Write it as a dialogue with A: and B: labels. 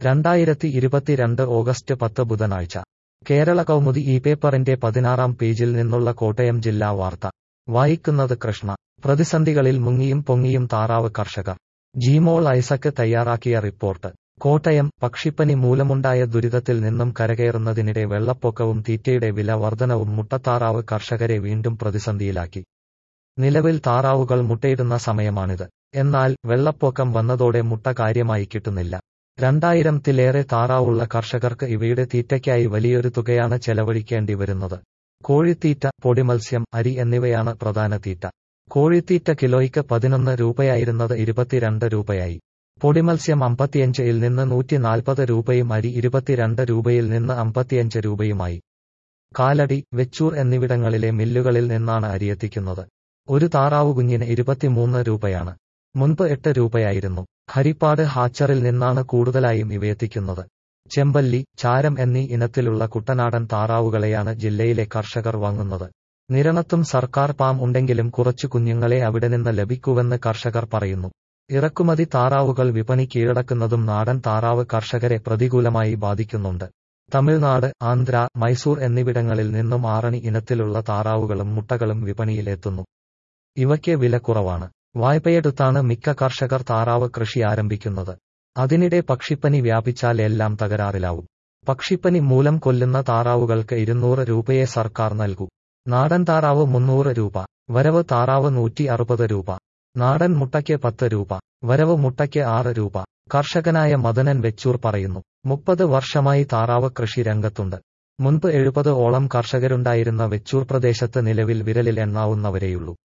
A: രണ്ടായിരത്തി ഇരുപത്തിരണ്ട് ഓഗസ്റ്റ് പത്ത് ബുധനാഴ്ച കേരള കൗമുദി ഈ പേപ്പറിന്റെ പതിനാറാം പേജിൽ നിന്നുള്ള കോട്ടയം ജില്ലാ വാർത്ത വായിക്കുന്നത് കൃഷ്ണ പ്രതിസന്ധികളിൽ മുങ്ങിയും പൊങ്ങിയും താറാവ് കർഷകർ ജിമോൾ ഐസക്ക് തയ്യാറാക്കിയ റിപ്പോർട്ട് കോട്ടയം പക്ഷിപ്പനി മൂലമുണ്ടായ ദുരിതത്തിൽ നിന്നും കരകയറുന്നതിനിടെ വെള്ളപ്പൊക്കവും തീറ്റയുടെ വില വർധനവും മുട്ടത്താറാവ് കർഷകരെ വീണ്ടും പ്രതിസന്ധിയിലാക്കി നിലവിൽ താറാവുകൾ മുട്ടയിടുന്ന സമയമാണിത് എന്നാൽ വെള്ളപ്പൊക്കം വന്നതോടെ മുട്ട കാര്യമായി കിട്ടുന്നില്ല രണ്ടായിരത്തിലേറെ താറാവുള്ള കർഷകർക്ക് ഇവയുടെ തീറ്റയ്ക്കായി വലിയൊരു തുകയാണ് ചെലവഴിക്കേണ്ടി വരുന്നത് കോഴിത്തീറ്റ പൊടിമത്സ്യം അരി എന്നിവയാണ് പ്രധാന തീറ്റ കോഴിത്തീറ്റ കിലോയ്ക്ക് പതിനൊന്ന് രൂപയായിരുന്നത് ഇരുപത്തിരണ്ട് രൂപയായി പൊടിമത്സ്യം അമ്പത്തിയഞ്ചിൽ നിന്ന് നൂറ്റി നാൽപ്പത് രൂപയും അരി ഇരുപത്തിരണ്ട് രൂപയിൽ നിന്ന് അമ്പത്തിയഞ്ച് രൂപയുമായി കാലടി വെച്ചൂർ എന്നിവിടങ്ങളിലെ മില്ലുകളിൽ നിന്നാണ് അരിയെത്തിക്കുന്നത് ഒരു താറാവ് കുഞ്ഞിന് ഇരുപത്തിമൂന്ന് രൂപയാണ് മുൻപ് എട്ട് രൂപയായിരുന്നു ഹരിപ്പാട് ഹാച്ചറിൽ നിന്നാണ് കൂടുതലായും ഇവയെത്തിക്കുന്നത് ചെമ്പല്ലി ചാരം എന്നീ ഇനത്തിലുള്ള കുട്ടനാടൻ താറാവുകളെയാണ് ജില്ലയിലെ കർഷകർ വാങ്ങുന്നത് നിരണത്തും സർക്കാർ പാം ഉണ്ടെങ്കിലും കുറച്ചു കുഞ്ഞുങ്ങളെ അവിടെ നിന്ന് ലഭിക്കുവെന്ന് കർഷകർ പറയുന്നു ഇറക്കുമതി താറാവുകൾ വിപണി കീഴടക്കുന്നതും നാടൻ താറാവ് കർഷകരെ പ്രതികൂലമായി ബാധിക്കുന്നുണ്ട് തമിഴ്നാട് ആന്ധ്ര മൈസൂർ എന്നിവിടങ്ങളിൽ നിന്നും ആറണി ഇനത്തിലുള്ള താറാവുകളും മുട്ടകളും വിപണിയിൽ എത്തുന്നു ഇവയ്ക്ക് വില കുറവാണ് വായ്പയെടുത്താണ് മിക്ക കർഷകർ താറാവ് കൃഷി ആരംഭിക്കുന്നത് അതിനിടെ പക്ഷിപ്പനി വ്യാപിച്ചാൽ എല്ലാം തകരാറിലാവും പക്ഷിപ്പനി മൂലം കൊല്ലുന്ന താറാവുകൾക്ക് ഇരുന്നൂറ് രൂപയെ സർക്കാർ നൽകൂ നാടൻ താറാവ് മുന്നൂറ് രൂപ വരവ് താറാവ് നൂറ്റി അറുപത് രൂപ നാടൻ മുട്ടയ്ക്ക് പത്ത് രൂപ വരവ് മുട്ടയ്ക്ക് ആറ് രൂപ കർഷകനായ മദനൻ വെച്ചൂർ പറയുന്നു മുപ്പത് വർഷമായി താറാവ് കൃഷി രംഗത്തുണ്ട് മുൻപ് എഴുപത് ഓളം കർഷകരുണ്ടായിരുന്ന വെച്ചൂർ പ്രദേശത്ത് നിലവിൽ വിരലിൽ എണ്ണാവുന്നവരെയുള്ളൂ